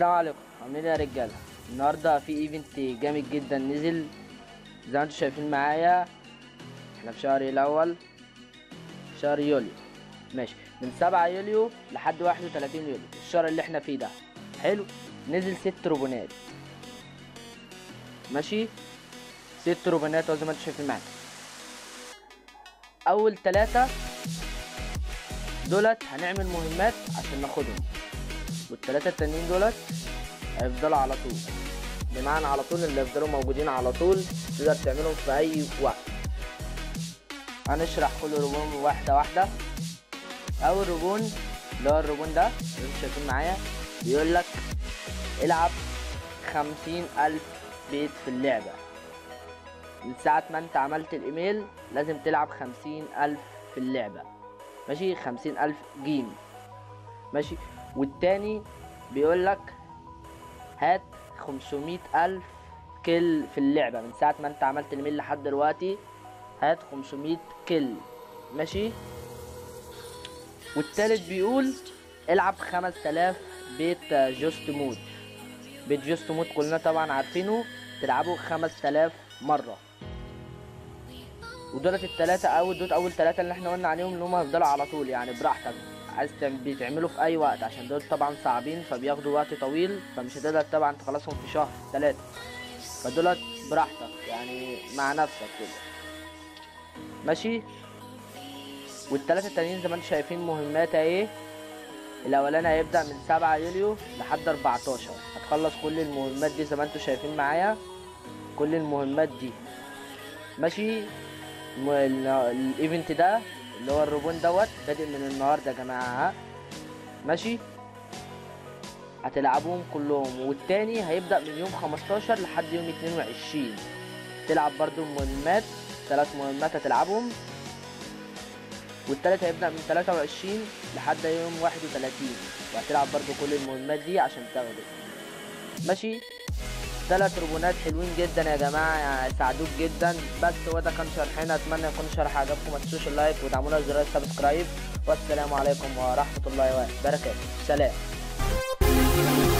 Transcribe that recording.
السلام عليكم عاملين ايه يا رجاله النهارده في ايفنت جامد جدا نزل زي ما انتم شايفين معايا احنا في شهر الاول شهر يوليو ماشي من 7 يوليو لحد 31 يوليو الشهر اللي احنا فيه ده حلو نزل ست روبونات ماشي ست روبونات أهو زي ما انتم شايفين معايا اول ثلاثة دولت هنعمل مهمات عشان ناخدهم والثلاثة التانيين دولت هيفضلوا على طول بمعنى على طول اللي يفضلوا موجودين على طول تقدر تعملهم في اي وقت هنشرح كل روبون واحدة واحدة اول روبون اللي هو الروبون ده اللي انتوا شايفين معايا بيقول لك العب خمسين الف بيت في اللعبة من ساعة ما انت عملت الايميل لازم تلعب خمسين الف في اللعبة ماشي خمسين الف جيم ماشي والتاني بيقول لك هات خمسمية ألف كل في اللعبة من ساعة ما انت عملت الميل لحد دلوقتي هات خمسمية كل ماشي والتالت بيقول العب خمس تلاف بيت جوست مود بيت جوست مود كلنا طبعا عارفينه تلعبه خمس تلاف مرة ودولت التلاتة أول دول أول تلاتة اللي احنا قلنا عليهم اللي هما هيفضلوا على طول يعني براحتك عايز تعم- بيتعملوا في أي وقت عشان دول طبعا صعبين فبياخدوا وقت طويل فمش هتقدر طبعا تخلصهم في شهر تلاتة فدولت براحتك يعني مع نفسك كده ماشي والتلاتة التانيين زي ما انتم شايفين مهمات ايه الأولاني هيبدأ من سبعة يوليو لحد أربعتاشر هتخلص كل المهمات دي زي ما انتم شايفين معايا كل المهمات دي ماشي م- ال- الايفنت ده اللي هو الروبون دوت بادئ من النهارده يا جماعه ها ماشي هتلعبوهم كلهم والتاني هيبدأ من يوم 15 لحد يوم 22 تلعب برضو مهمات ثلاث مهمات هتلعبهم والتالت هيبدأ من 23 لحد يوم 31 وهتلعب برضو كل المهمات دي عشان تاخده ماشي ثلاث روبونات حلوين جدا يا جماعه يعني ساعدوك جدا بس هو ده كان شرحنا اتمنى يكون الشرح عجبكم ما تنسوش اللايك ودعمونا بزر السبسكرايب والسلام عليكم ورحمه الله وبركاته سلام